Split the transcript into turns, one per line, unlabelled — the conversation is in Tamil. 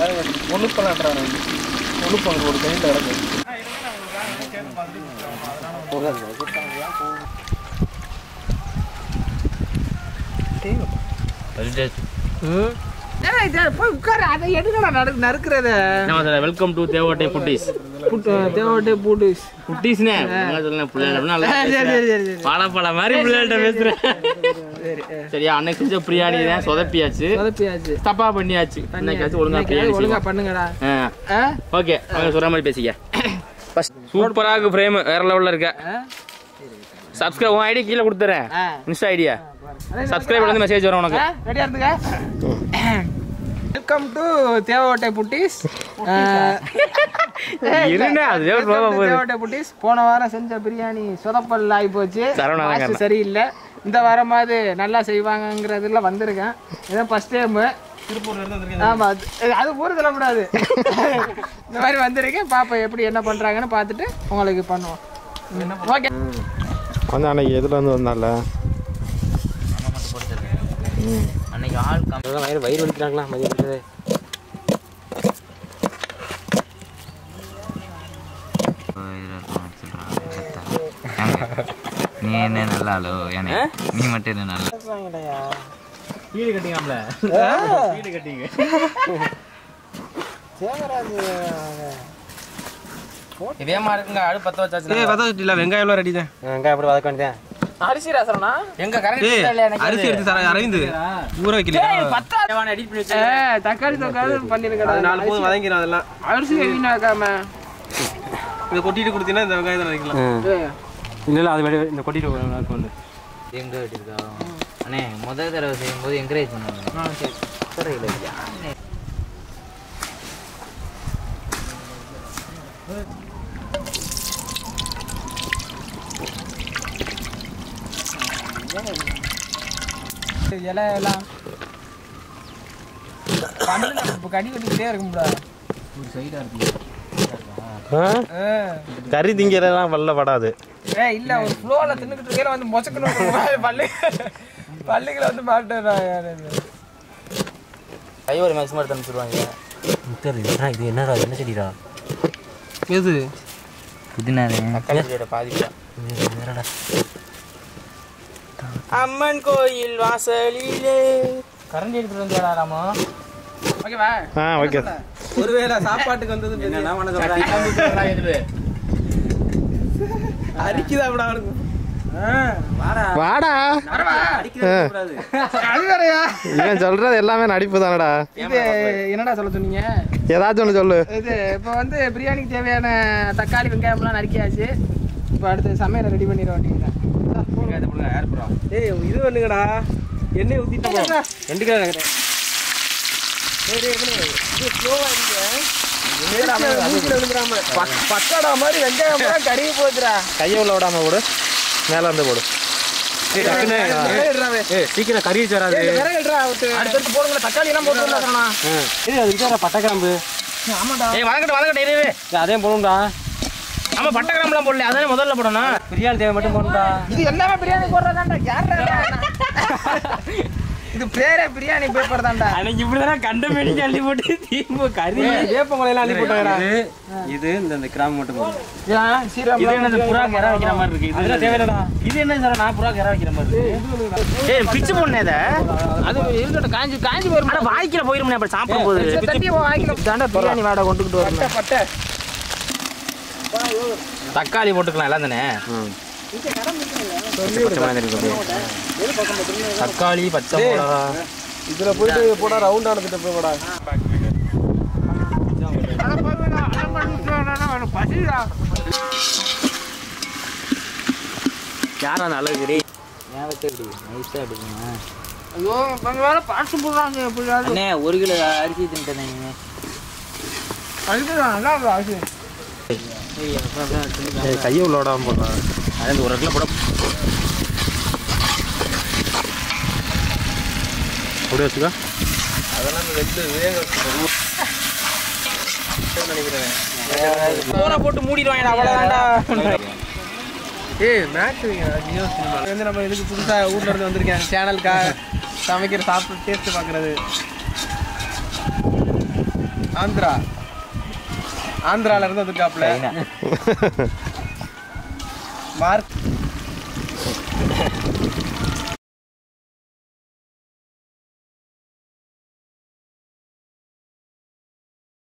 ஒழுப்பலான்றான் ஒழுப்பம் ஒரு கையில் கிடக்கு
போய் உட்காரு அதை எடுக்கடா நடு நறுக்கிறத
வெல்கம் டு தேவோட்டை புட்டிஸ்
தேவட்டே பூட்டு
குட்டீஸ்னே சொல்லலாம் பிள்ளைகள் நல்லா
சரி சரி சரி சரி
பழ மாதிரி பிள்ளைகள்ட்ட பேசுறேன்
சரி
சரியா அன்னைக்கு செஞ்ச பிரியாணி தான் சொதப்பியாச்சு
சொதப்பியாச்சு
தப்பா பண்ணியாச்சு இன்னைக்காச்சும் ஒழுங்கா பிரியாணி
ஒழுங்கா
செய்வோம்
பண்ணுங்கடா ஆ?
ஓகே அவங்க சொல்ற மாதிரி பேசிக்க சூப்பரா இருக்கு ஃப்ரேம் வேற லெவல்ல இருக்க சப்ஸ்கிரைப் உன் ஐடி கீழே கொடுத்துறேன்
ஆ.
இன்ஸ்டா ஐடியா சப்ஸ்கிரைப்ல இருந்து மெசேஜ் வரும் உனக்கு
ரெடியா இருந்துங்க வெல்கம் டு தேவகோட்டை புட்டிஸ்
இருங்க, அதுவே ஒரு ரோபா போகுது.
தேவகோட்டை புட்டிஸ் போன வாரம் செஞ்ச பிரியாணி சொதப்பல் ஆகி போச்சு
சரவணா தான்
வாஸ்து
காரணம்.
சரியில்லை இந்த வாரமாவது நல்லா செய்வாங்கங்கிறதுல வந்திருக்கேன் இதான் ஃபர்ஸ்ட் டைம் ஆமா அது- அது ஊர் சொல்லக்கூடாது இந்த மாதிரி வந்திருக்கேன் பாப்போம் எப்படி என்ன பண்றாங்கன்னு பார்த்துட்டு உங்களுக்கு பண்ணுவோம் ஓகே
வந்து அன்னைக்கு எதில் வந்து வந்தால
அன்னைக்கு ஆள்
வயிறு வயிறு வலிக்கிறாங்களா மதியம்
நீ என்ன நல்ல ஆளோ ஏன்னா நீ மட்டும் என்ன நல்ல
வீடு கட்டிங்களாம்ல வீடு கட்டிங்க இதே மாதிரி இருக்குங்க அடுப்பு பத்த வச்சாச்சு
பதவிட்டு இல்லை வெங்காயம்லாம் ரெடி தான் வெங்காயம் அப்படி வதக்க வேண்டியதான்
அரிசி ரசம்னா
எங்க கரெக்ட்
அரிசி எடுத்து தர அரவிந்து ஊற வைக்கல
எடிட் பண்ணி வச்சு
ஏ, தக்காளி தொக்காது பண்ணிருக்கடா
நாலு போதும் வதங்கிடும் அதெல்லாம்
அரிசி வீணாக்காம
இதை கொட்டிட்டு கொடுத்தீங்கன்னா இந்த வெங்காயத்தை வைக்கலாம்
ஏய்,
இல்லை இல்லை அது வெளியே இந்த கொட்டிட்டு வந்து
எங்க வெட்டிருக்கா அண்ணே முதல் தடவை செய்யும்போது என்கரேஜ் பண்ணுவாங்க
ஆ, சரி.
தெரியல யாருண்ணே?
இலை எல்லாம் பண்ணுங்க, இப்ப கடி வெட்டிக்கிட்டே இருக்க முடியாது
கறி திங்கிறதெல்லாம் வல்ல படாது
ஏ இல்ல ஒரு ஃப்ளோல தின்னுக்கிட்டு இருக்கையில வந்து மொச்சக்கணும் பல்லு பல்லுகளை வந்து மாட்டேன்
கை ஒரு மேக்ஸிமம் எடுத்து அனுப்பிச்சிருவாங்க
இது என்னடா என்ன செடிடா
எது
புதினாரு
தக்காளி செடியோட பாதி அம்மன் கோயில் வாசலிலே கரண்டி எடுத்துட்டு வந்து ராமா
ஓகேவா
ஆ ஓகே
ஒருவேளை சாப்பாட்டுக்கு வந்தது அரிக்குதா விட
வாடா
அது வேறையா
இவன் சொல்றது எல்லாமே நடிப்பு தானடா
இது என்னடா சொல்ல சொன்னீங்க
ஏதாச்சும் ஒன்று சொல்லு
இது இப்போ வந்து பிரியாணிக்கு தேவையான தக்காளி வெங்காயம்லாம் நறுக்கியாச்சு இப்போ அடுத்து சமையலை ரெடி பண்ணிட வேண்டியதுதான்
ஏய் இது பண்ணுங்கடா எண்ணெய் ஊத்திட்டு ரெண்டு கிலோ நினைக்கிறேன்
பக்கடா மாதிரி வெங்காயம் கருகி போச்சுடா
கையை உள்ள விடாம போடு மேல வந்து போடு ஏய், டக்குன்னு, ஏய், சீக்கிரம் கறி வச்சு வராது
அடுத்தடுத்து போடுங்க தக்காளி எல்லாம் போட்டு விடலாம்ண்ணா.
ஏய், அது இதுல பட்டை கிராம்பு
ஆமாடா
ஏய் வதக்கட்டும் வதக்கட்டும் இருவே
ஏய், அதையும் போடும்டா
ஆமா பட்டை கிராம்பெல்லாம் போடல அதானே முதல்ல போடணும்
பிரியாணி தேவை மட்டும் போடும்டா
இது எல்லாமே பிரியாணி போடுறதாண்டா யாருடா இது பேரே பிரியாணி பேப்பர் தான்டா
அன்னைக்கு இப்படிதானே கண்ட மேடிக்கு அள்ளி போட்டு தீம்பு கறி
வேப்பங்குலையெல்லாம் அள்ளி போட்டாங்கடா இது இந்த இந்த கிராம்பு மட்டும் போடும்
ஏன் சீரகம்
இது என்ன புறா கெரா வைக்கிற மாதிரி இருக்கு இது
அதெல்லாம் தேவையில்லடா
இது என்ன சார் நான் புறா கெரா வைக்கிற மாதிரி இருக்கு ஏய் பிச்சு போடணும் இதை
அது இருக்கட்டும் காஞ்சி காஞ்சி போயிரும்
ஆனா வாய்க்கில போயிருமே அப்படி சாப்பிடும் போது
தட்டி வாங்கில தாண்டா பிரியாணி வாடை கொண்டுகிட்டு வரணும் பட்டை
தக்காளி போட்டுக்கலாம் எல்லாம் தானே பச்சை மிளகாய் இருக்கு தக்காளி பச்சை மிளகா
இதுல போயிட்டு போடா ரவுண்ட் ஆனதுட்டு போய் போடா
யார் அந்த அழகு
ஏன் வச்சு அப்படி நைஸாக அப்படிங்க
ஐயோ இவங்க வேற பாட்டு போடுறாங்க எப்படியாவது
அண்ணே ஒரு கிலோ அரிசி தின்ட்டேன்
அதுக்குதான் நல்லா இருக்கு அரிசி
ஏய், கையை உள்ள விடாம போடா
அது இந்த ஒரு இடத்துல போட
அப்படியே வச்சுக்கோ
போனை போட்டு மூடிடுவாங்க அவ்வளோதான்டா
ஏய் மேட்ச் ஜியோ சினிமா வந்து நம்ம இதுக்கு புதுசா ஊர்ல இருந்து வந்திருக்கேன் சேனலுக்காக சமைக்கிற சாப்பிட்டு டேஸ்ட் பார்க்கறது
ஆந்திரா ஆந்திரால இருந்து வந்துட்டாப்ல மார்க்